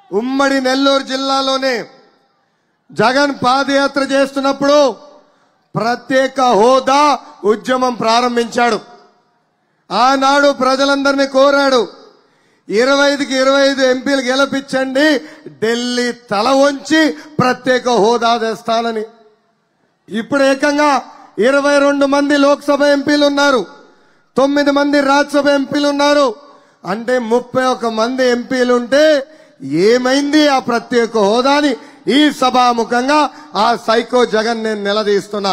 ఉమ్మడి నెల్లూరు జిల్లాలోనే జగన్ పాదయాత్ర చేస్తున్నప్పుడు ప్రత్యేక హోదా ఉద్యమం ప్రారంభించాడు ఆనాడు ప్రజలందరినీ కోరాడు ఇరవై ఐదుకి ఇరవై ఐదు ఎంపీలు గెలిపించండి ఢిల్లీ తల వంచి ప్రత్యేక హోదా తెస్తానని ఇప్పుడు ఏకంగా ఇరవై రెండు మంది లోక్సభ ఎంపీలు ఉన్నారు తొమ్మిది మంది రాజ్యసభ ఎంపీలు ఉన్నారు అంటే ముప్పై ఒక మంది ఎంపీలు ఉంటే ఏమైంది ఆ ప్రత్యేక హోదాని ఈ సభాముఖంగా ఆ సైకో జగన్ నేను నిలదీస్తున్నా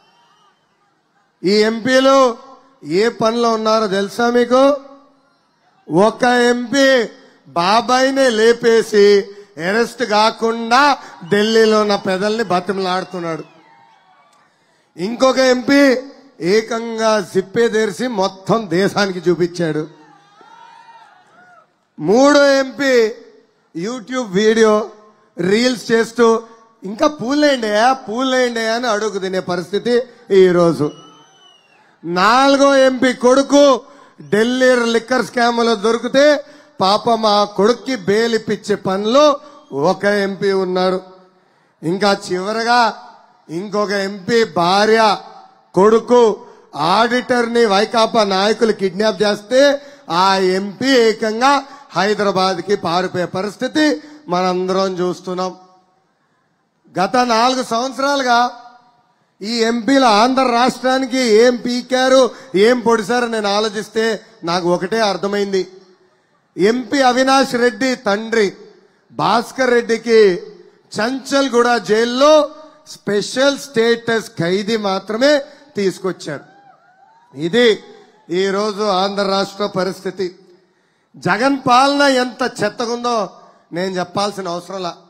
ఈ ఎంపీలు ఏ పనిలో ఉన్నారో తెలుసా మీకు ఒక ఎంపీ బాబాయిని లేపేసి అరెస్ట్ కాకుండా ఢిల్లీలో ఉన్న పెదల్ని బతిమలాడుతున్నాడు ఇంకొక ఎంపీ ఏకంగా జిప్పే తెరిచి మొత్తం దేశానికి చూపించాడు మూడో ఎంపీ యూట్యూబ్ వీడియో రీల్స్ చేస్తూ ఇంకా పూలేండి పూలేండి అని అడుగు తినే పరిస్థితి ఈరోజు నాలుగో ఎంపీ కొడుకు ఢిల్లీ లిక్కర్ స్కామ్ లో దొరికితే పాప మా కొడుక్కి బెయిల్ ఇప్పించే పనిలో ఒక ఎంపీ ఉన్నాడు ఇంకా చివరగా ఇంకొక ఎంపీ భార్య కొడుకు ఆడిటర్ ని వైకాపా నాయకులు కిడ్నాప్ చేస్తే ఆ ఎంపీ ఏకంగా హైదరాబాద్ కి పారిపోయే పరిస్థితి మనందరం చూస్తున్నాం గత నాలుగు సంవత్సరాలుగా ఈ ఎంపీలు ఆంధ్ర రాష్ట్రానికి ఏం పీకారు ఏం పొడిశారు నేను ఆలోచిస్తే నాకు ఒకటే అర్థమైంది ఎంపీ అవినాష్ రెడ్డి తండ్రి భాస్కర్ రెడ్డికి చంచల్గూడ జైల్లో స్పెషల్ స్టేటస్ ఖైదీ మాత్రమే తీసుకొచ్చారు ఇది ఈ రోజు ఆంధ్ర రాష్ట్ర పరిస్థితి జగన్ పాలన ఎంత చెత్తగుందో నేను చెప్పాల్సిన అవసరంలా